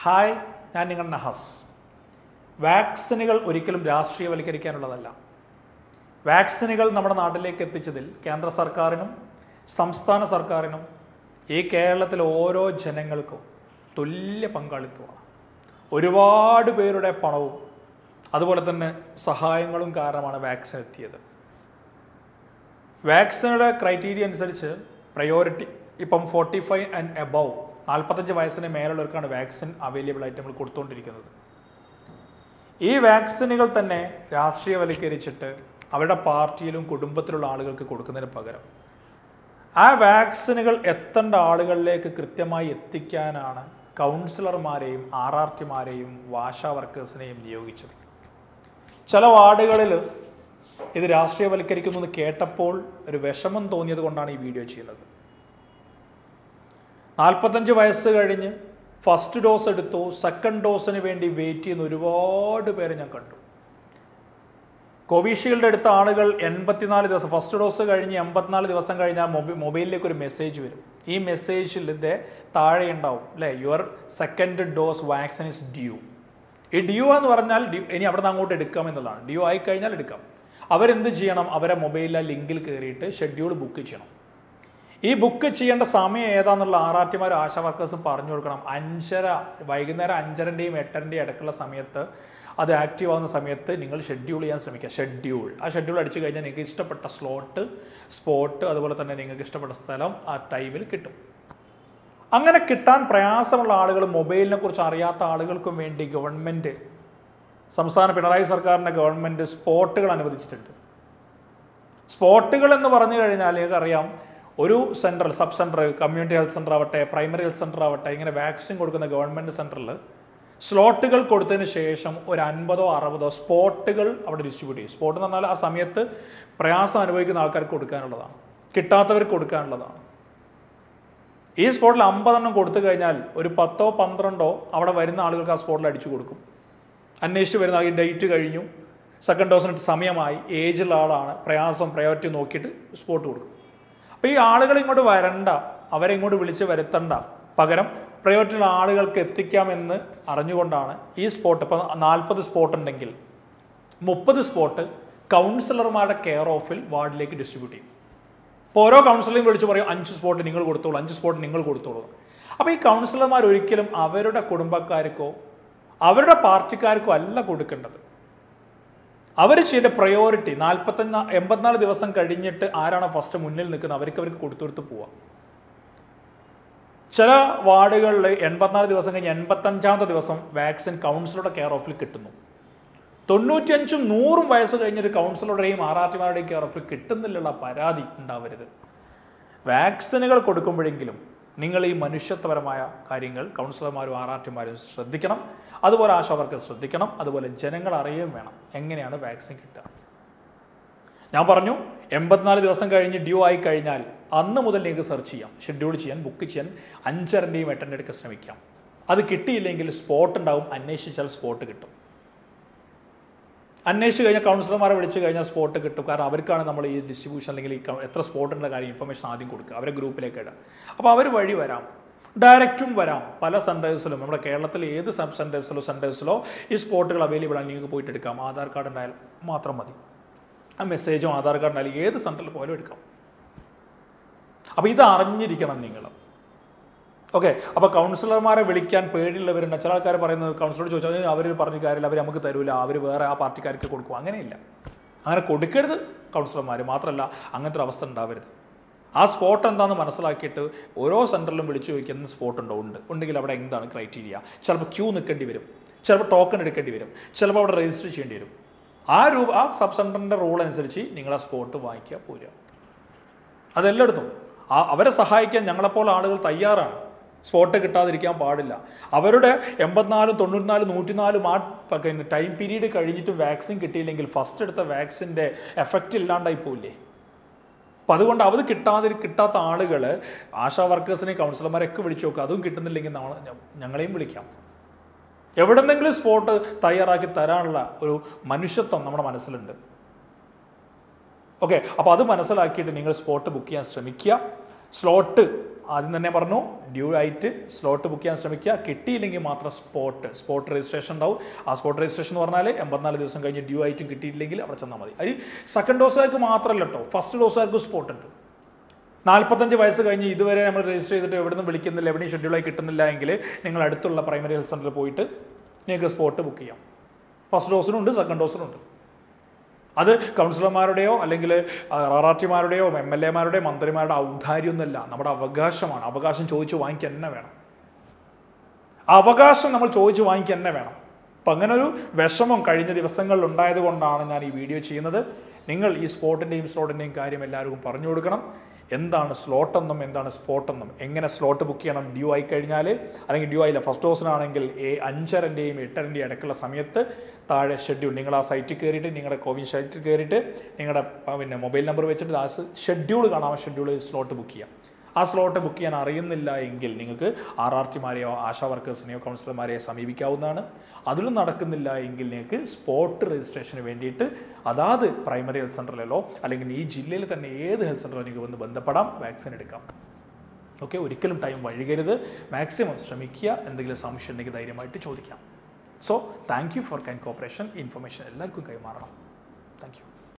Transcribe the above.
hi ഞാൻ നിങ്ങൾ നഹസ് വാക്സിനുകൾ ഒരിക്കലും രാഷ്ട്രീയവൽക്കരിക്കാനുള്ളതല്ല വാക്സിനുകൾ നമ്മുടെ നാട്ടിലേക്ക് എത്തിച്ചതിൽ കേന്ദ്ര സർക്കാരിനും സംസ്ഥാന സർക്കാരിനും ഈ കേരളത്തിലെ ഓരോ ജനങ്ങൾക്കും തുല്യ പങ്കാളിത്തമാണ് ഒരുപാട് പേരുടെ പണവും അതുപോലെ തന്നെ സഹായങ്ങളും കാരണമാണ് വാക്സിൻ എത്തിയത് വാക്സിനുടെ ക്രൈറ്റീരിയ അനുസരിച്ച് പ്രയോറിറ്റി ഇപ്പം ഫോർട്ടി ഫൈവ് ആൻഡ് എബവ് നാൽപ്പത്തഞ്ച് വയസ്സിന് മേലുള്ളവർക്കാണ് വാക്സിൻ അവൈലബിൾ ആയിട്ട് നമ്മൾ കൊടുത്തുകൊണ്ടിരിക്കുന്നത് ഈ വാക്സിനുകൾ തന്നെ രാഷ്ട്രീയവൽക്കരിച്ചിട്ട് അവരുടെ പാർട്ടിയിലും കുടുംബത്തിലുള്ള ആളുകൾക്ക് കൊടുക്കുന്നതിന് പകരം ആ വാക്സിനുകൾ എത്തേണ്ട ആളുകളിലേക്ക് കൃത്യമായി എത്തിക്കാനാണ് കൗൺസിലർമാരെയും ആർ ആർ ടിമാരെയും വാശാ വർക്കേഴ്സിനെയും നിയോഗിച്ചത് ചില വാർഡുകളിൽ ഇത് രാഷ്ട്രീയവൽക്കരിക്കുന്നു എന്ന് കേട്ടപ്പോൾ ഒരു വിഷമം തോന്നിയത് കൊണ്ടാണ് ഈ വീഡിയോ ചെയ്യുന്നത് നാൽപ്പത്തഞ്ച് വയസ്സ് കഴിഞ്ഞ് ഫസ്റ്റ് ഡോസ് എടുത്തു സെക്കൻഡ് ഡോസിന് വേണ്ടി വെയിറ്റ് ചെയ്യുന്ന ഒരുപാട് പേരെ ഞാൻ കണ്ടു കോവിഷീൽഡ് എടുത്ത ആളുകൾ എൺപത്തിനാല് ദിവസം ഫസ്റ്റ് ഡോസ് കഴിഞ്ഞ് എൺപത്തിനാല് ദിവസം കഴിഞ്ഞാൽ മൊബൈൽ മൊബൈലിലേക്ക് ഒരു മെസ്സേജ് വരും ഈ മെസ്സേജിൻ്റെ താഴെ ഉണ്ടാവും അല്ലേ your second dose vaccine is due ഈ ഡ്യൂ എന്ന് പറഞ്ഞാൽ ഡ്യൂ ഇനി അവിടെ നിന്ന് അങ്ങോട്ട് എടുക്കാം എന്നുള്ളതാണ് ഡ്യൂ ആയി കഴിഞ്ഞാൽ എടുക്കാം അവരെന്ത് ചെയ്യണം അവരെ മൊബൈലിലെ ലിങ്കിൽ കയറിയിട്ട് ഷെഡ്യൂൾ ബുക്ക് ചെയ്യണം ഈ ബുക്ക് ചെയ്യേണ്ട സമയം ഏതാന്നുള്ള ആർ ആർ ടിമാരും ആശാ വർക്കേഴ്സും പറഞ്ഞു കൊടുക്കണം അഞ്ചര വൈകുന്നേരം അഞ്ചരൻ്റെയും എട്ടരൻ്റെയും ഇടയ്ക്കുള്ള സമയത്ത് അത് ആക്റ്റീവ് ആവുന്ന സമയത്ത് നിങ്ങൾ ഷെഡ്യൂൾ ചെയ്യാൻ ശ്രമിക്കുക ഷെഡ്യൂൾ ആ ഷെഡ്യൂൾ അടിച്ചു കഴിഞ്ഞാൽ നിങ്ങൾക്ക് ഇഷ്ടപ്പെട്ട സ്ലോട്ട് സ്പോട്ട് അതുപോലെ തന്നെ നിങ്ങൾക്ക് ഇഷ്ടപ്പെട്ട സ്ഥലം ആ ടൈമിൽ കിട്ടും അങ്ങനെ കിട്ടാൻ പ്രയാസമുള്ള ആളുകൾ മൊബൈലിനെ കുറിച്ച് അറിയാത്ത ആളുകൾക്കും വേണ്ടി ഗവൺമെൻറ് സംസ്ഥാന പിണറായി സർക്കാരിൻ്റെ ഗവൺമെൻറ് സ്പോട്ടുകൾ അനുവദിച്ചിട്ടുണ്ട് സ്പോട്ടുകൾ എന്ന് പറഞ്ഞു കഴിഞ്ഞാൽ നിങ്ങൾക്കറിയാം ഒരു സെൻറ്ററിൽ sub centre community health centre ആവട്ടെ പ്രൈമറി ഹെൽത്ത് സെൻ്റർ ആവട്ടെ ഇങ്ങനെ വാക്സിൻ കൊടുക്കുന്ന ഗവൺമെൻറ് സെൻറ്ററിൽ സ്ലോട്ടുകൾ കൊടുത്തതിന് ശേഷം ഒരു അൻപതോ അറുപതോ സ്പോട്ടുകൾ അവിടെ ഡിസ്ട്രിബ്യൂട്ട് ചെയ്യും സ്പോട്ട് എന്ന് പറഞ്ഞാൽ ആ സമയത്ത് പ്രയാസം അനുഭവിക്കുന്ന ആൾക്കാർക്ക് കൊടുക്കാനുള്ളതാണ് കിട്ടാത്തവർക്ക് കൊടുക്കാനുള്ളതാണ് ഈ സ്പോട്ടിൽ അമ്പതെണ്ണം കൊടുത്തു കഴിഞ്ഞാൽ ഒരു പത്തോ പന്ത്രണ്ടോ അവിടെ വരുന്ന ആളുകൾക്ക് ആ സ്പോട്ടിൽ അടിച്ചു കൊടുക്കും അന്വേഷിച്ച് വരുന്ന ഈ ഡേറ്റ് കഴിഞ്ഞു സെക്കൻഡ് ഡോസിന് സമയമായി ഏജുള്ള ആളാണ് പ്രയാസം പ്രയോറിറ്റി നോക്കിയിട്ട് സ്പോട്ട് കൊടുക്കും അപ്പോൾ ഈ ആളുകൾ ഇങ്ങോട്ട് വരണ്ട അവരെ ഇങ്ങോട്ട് വിളിച്ച് വരുത്തണ്ട പകരം പ്രയോറിറ്റിയുള്ള ആളുകൾക്ക് എത്തിക്കാമെന്ന് അറിഞ്ഞുകൊണ്ടാണ് ഈ സ്പോട്ട് ഇപ്പോൾ നാൽപ്പത് സ്പോട്ട് ഉണ്ടെങ്കിൽ മുപ്പത് സ്പോട്ട് കൗൺസിലർമാരുടെ കെയർ ഓഫിൽ വാർഡിലേക്ക് ഡിസ്ട്രിബ്യൂട്ട് ചെയ്യും ഇപ്പോൾ ഓരോ കൗൺസിലറും വിളിച്ച് പറയും അഞ്ച് സ്പോട്ട് നിങ്ങൾ കൊടുത്തോളൂ അഞ്ച് സ്പോട്ട് നിങ്ങൾ കൊടുത്തോളൂ അപ്പോൾ ഈ കൗൺസിലർമാർ ഒരിക്കലും അവരുടെ കുടുംബക്കാർക്കോ അവരുടെ പാർട്ടിക്കാർക്കോ അല്ല കൊടുക്കേണ്ടത് അവർ ചെയ്യേണ്ട പ്രയോറിറ്റി നാൽപ്പത്തഞ്ച് എൺപത്തിനാല് ദിവസം കഴിഞ്ഞിട്ട് ആരാണ് ഫസ്റ്റ് മുന്നിൽ നിൽക്കുന്നത് അവർക്ക് അവർക്ക് കൊടുത്തു കൊടുത്ത് പോവാം ചില വാർഡുകളിൽ എൺപത്തിനാല് ദിവസം കഴിഞ്ഞ് എൺപത്തഞ്ചാമത്തെ ദിവസം വാക്സിൻ കൗൺസിലറുടെ കെയർ ഓഫിൽ കിട്ടുന്നു തൊണ്ണൂറ്റിയഞ്ചും നൂറും വയസ്സ് കഴിഞ്ഞൊരു കൗൺസിലറുടെയും ആർ ആർ ടിമാരുടെയും കെയർ ഓഫിൽ കിട്ടുന്നില്ലുള്ള പരാതി ഉണ്ടാവരുത് വാക്സിനുകൾ കൊടുക്കുമ്പോഴെങ്കിലും നിങ്ങൾ ഈ മനുഷ്യത്വപരമായ കാര്യങ്ങൾ കൗൺസിലർമാരും ആർ ആർ ടിമാരും ശ്രദ്ധിക്കണം അതുപോലെ ആശാവർക്ക് ശ്രദ്ധിക്കണം അതുപോലെ ജനങ്ങൾ അറിയുകയും വേണം എങ്ങനെയാണ് വാക്സിൻ കിട്ടുക ഞാൻ പറഞ്ഞു എൺപത്തിനാല് ദിവസം കഴിഞ്ഞ് ഡ്യൂ ആയി കഴിഞ്ഞാൽ അന്ന് മുതൽ നിങ്ങൾക്ക് സെർച്ച് ചെയ്യാം ഷെഡ്യൂൾ ചെയ്യാൻ ബുക്ക് ചെയ്യാൻ അഞ്ചരൻ്റെയും എട്ടൻ്റെ അടുക്ക ശ്രമിക്കാം അത് കിട്ടിയില്ലെങ്കിൽ സ്പോട്ട് ഉണ്ടാവും അന്വേഷിച്ചാൽ സ്പോട്ട് കിട്ടും അന്വേഷിച്ച് കഴിഞ്ഞാൽ കൗൺസിലർമാരെ വിളിച്ചു കഴിഞ്ഞാൽ സ്പോട്ട് കിട്ടും കാരണം അവർക്കാണ് നമ്മൾ ഈ ഡിസ്ട്രിബ്യൂഷൻ അല്ലെങ്കിൽ ഈ ക- എത്ര സ്പോട്ടുള്ള കാര്യം ഇൻഫർമേഷൻ ആദ്യം കൊടുക്കുക അവരെ ഗ്രൂപ്പിലേക്ക് ഇടുക അപ്പോൾ അവർ വഴി വരാം ഡയറക്റ്റും വരാം പല സെൻറ്റേഴ്സിലും നമ്മുടെ കേരളത്തിലെ ഏത് സബ് സെൻറ്റേഴ്സിലോ സെൻറ്റേഴ്സിലോ ഈ സ്പോട്ടുകൾ അവൈലബിൾ ആണ് നിങ്ങൾക്ക് പോയിട്ട് എടുക്കാം ആധാർ കാർഡ് ഉണ്ടായാൽ മാത്രം മതി ആ മെസ്സേജോ ആധാർ കാർഡ് ഉണ്ടായാലും ഏത് സെൻറ്ററിൽ പോലും എടുക്കാം അപ്പോൾ ഇത് അറിഞ്ഞിരിക്കണം നിങ്ങൾ ഓക്കെ അപ്പോൾ കൗൺസിലർമാരെ വിളിക്കാൻ പേടിയുള്ളവരുണ്ട് ചില ആൾക്കാർ പറയുന്നത് കൗൺസിലർ ചോദിച്ചാൽ അവർ പറഞ്ഞ കാര്യമില്ല അവർ നമുക്ക് തരൂല അവർ വേറെ ആ പാർട്ടിക്കാർക്ക് കൊടുക്കും അങ്ങനെയില്ല അങ്ങനെ കൊടുക്കരുത് കൗൺസിലർമാർ മാത്രമല്ല അങ്ങനത്തെ ഒരു അവസ്ഥ ഉണ്ടാവരുത് ആ സ്പോട്ട് എന്താണെന്ന് മനസ്സിലാക്കിയിട്ട് ഓരോ സെൻറ്ററിലും വിളിച്ചു ചോദിക്കുന്ന സ്പോട്ട് ഉണ്ടോ ഉണ്ട് ഉണ്ടെങ്കിൽ അവിടെ എന്താണ് ക്രൈറ്റീരിയ ചിലപ്പോൾ ക്യൂ നിൽക്കേണ്ടി വരും ചിലപ്പോൾ ടോക്കൺ എടുക്കേണ്ടി വരും ചിലപ്പോൾ അവിടെ രജിസ്റ്റർ ചെയ്യേണ്ടി വരും ആ രൂപ ആ സബ് സെൻറ്ററിൻ്റെ റൂൾ അനുസരിച്ച് നിങ്ങൾ ആ സ്പോട്ട് വാങ്ങിക്കുക പോരുക അതെല്ലായിടത്തും ആ അവരെ സഹായിക്കാൻ ഞങ്ങളെപ്പോലെ ആളുകൾ തയ്യാറാണ് സ്പോട്ട് കിട്ടാതിരിക്കാൻ പാടില്ല അവരുടെ എൺപത്തിനാലും തൊണ്ണൂറ്റിനാലും നൂറ്റിനാലും ആ പ- പിന്നെ ടൈം പീരീഡ് കഴിഞ്ഞിട്ട് വാക്സിൻ കിട്ടിയില്ലെങ്കിൽ ഫസ്റ്റ് എടുത്ത വാക്സിൻ്റെ എഫക്റ്റ് ഇല്ലാണ്ടായി പോയില്ലേ അപ്പം അതുകൊണ്ട് അത് കിട്ടാതെ കിട്ടാത്ത ആളുകൾ ആശാ വർക്കേഴ്സിനെയും കൗൺസിലർമാരെയൊക്കെ വിളിച്ചു നോക്കുക അതും കിട്ടുന്നില്ലെങ്കിൽ നാളെ ഞ- ഞങ്ങളെയും വിളിക്കാം എവിടെന്നെങ്കിലും സ്പോട്ട് തയ്യാറാക്കി തരാനുള്ള ഒരു മനുഷ്യത്വം നമ്മുടെ മനസ്സിലുണ്ട് ഓക്കെ അപ്പോൾ അത് മനസ്സിലാക്കിയിട്ട് നിങ്ങൾ സ്പോട്ട് ബുക്ക് ചെയ്യാൻ ശ്രമിക്കുക സ്ലോട്ട് ആദ്യം തന്നെ പറഞ്ഞു ഡ്യൂ ആയിട്ട് സ്ലോട്ട് ബുക്ക് ചെയ്യാൻ ശ്രമിക്കുക കിട്ടിയില്ലെങ്കിൽ മാത്രം സ്പോട്ട് സ്പോട്ട് രജിസ്ട്രേഷൻ ഉണ്ടാവും ആ സ്പോട്ട് രജിസ്ട്രേഷൻ എന്ന് പറഞ്ഞാൽ എൺപത്തിനാല് ദിവസം കഴിഞ്ഞ് ഡ്യൂ ആയിട്ടും കിട്ടിയിട്ടില്ലെങ്കിൽ അവിടെ ചെന്നാൽ മതി അത് സെക്കൻഡ് ഡോസുകാർക്ക് മാത്രമല്ല കേട്ടോ ഫസ്റ്റ് ഡോസുകാർക്ക് സ്പോട്ട് ഉണ്ട് നാൽപ്പത്തഞ്ച് വയസ്സ് കഴിഞ്ഞ് ഇതുവരെ നമ്മൾ രജിസ്റ്റർ ചെയ്തിട്ട് എവിടെ നിന്ന് വിളിക്കുന്നില്ല എവിടെയും ഷെഡ്യൂളായി കിട്ടുന്നില്ല എങ്കിൽ നിങ്ങൾ അടുത്തുള്ള പ്രൈമറി ഹെൽത്ത് സെൻ്ററിൽ പോയിട്ട് നിങ്ങൾക്ക് സ്പോട്ട് ബുക്ക് ചെയ്യാം ഫസ്റ്റ് ഡോസിനും ഉണ്ട് സെക്കൻഡ് ഡോസിനും ഉണ്ട് അത് കൗൺസിലർമാരുടെയോ അല്ലെങ്കിൽ ആർ ആർ ടിമാരുടെയോ എം എൽ എമാരുടെയോ മന്ത്രിമാരുടെ ഔദാര്യമൊന്നുമല്ല നമ്മുടെ അവകാശമാണ് അവകാശം ചോദിച്ചു വാങ്ങിക്കുക തന്നെ വേണം ആ അവകാശം നമ്മൾ ചോദിച്ചു വാങ്ങിക്കുക തന്നെ വേണം അപ്പം അങ്ങനെ ഒരു വിഷമം കഴിഞ്ഞ ദിവസങ്ങളിൽ ഉണ്ടായത് കൊണ്ടാണ് ഞാൻ ഈ വീഡിയോ ചെയ്യുന്നത് നിങ്ങൾ ഈ സ്പോട്ടിൻ്റെയും സ്ലോട്ടിൻ്റെയും കാര്യം എല്ലാവർക്കും പറഞ്ഞു കൊടുക്കണം എന്താണ് സ്ലോട്ട് എന്നും എന്താണ് സ്പോട്ട് എന്നും എങ്ങനെ സ്ലോട്ട് ബുക്ക് ചെയ്യണം ഡ്യൂ ആയി കഴിഞ്ഞാൽ അല്ലെങ്കിൽ ഡ്യൂ ആയില്ല ഫസ്റ്റ് ഡോസിനാണെങ്കിൽ ഏ അഞ്ചരൻ്റെയും എട്ടരൻ്റെയും ഇടയ്ക്കുള്ള സമയത്ത് താഴെ ഷെഡ്യൂൾ നിങ്ങൾ ആ സൈറ്റിൽ കയറിയിട്ട് നിങ്ങളുടെ കോവിൻ സൈറ്റിൽ കയറിയിട്ട് നിങ്ങളുടെ പ- പിന്നെ മൊബൈൽ നമ്പർ വെച്ചിട്ട് ആ ഷെഡ്യൂൾ കാണാം ആ ഷെഡ്യൂൾ സ്ലോട്ട് ബുക്ക് ചെയ്യാം ആ സ്ലോട്ട് ബുക്ക് ചെയ്യാൻ അറിയുന്നില്ല എങ്കിൽ നിങ്ങൾക്ക് ആർ ആർ ടിമാരെയോ ആശാ വർക്കേഴ്സിനെയോ കൗൺസിലർമാരെയോ സമീപിക്കാവുന്നതാണ് അതിലും നടക്കുന്നില്ല എങ്കിൽ നിങ്ങൾക്ക് സ്പോട്ട് രജിസ്ട്രേഷന് വേണ്ടിയിട്ട് അതാത് പ്രൈമറി ഹെൽത്ത് സെൻ്ററിലോ അല്ലെങ്കിൽ ഈ ജില്ലയിൽ തന്നെ ഏത് ഹെൽത്ത് സെൻ്ററിലോ നിങ്ങൾക്ക് വന്ന് ബന്ധപ്പെടാം വാക്സിൻ എടുക്കാം ഓക്കെ ഒരിക്കലും ടൈം വൈകരുത് മാക്സിമം ശ്രമിക്കുക എന്തെങ്കിലും സംശയം ഉണ്ടെങ്കിൽ ധൈര്യമായിട്ട് ചോദിക്കാം so thank you for kind cooperation information എല്ലാവർക്കും കൈമാറണം താങ്ക് യു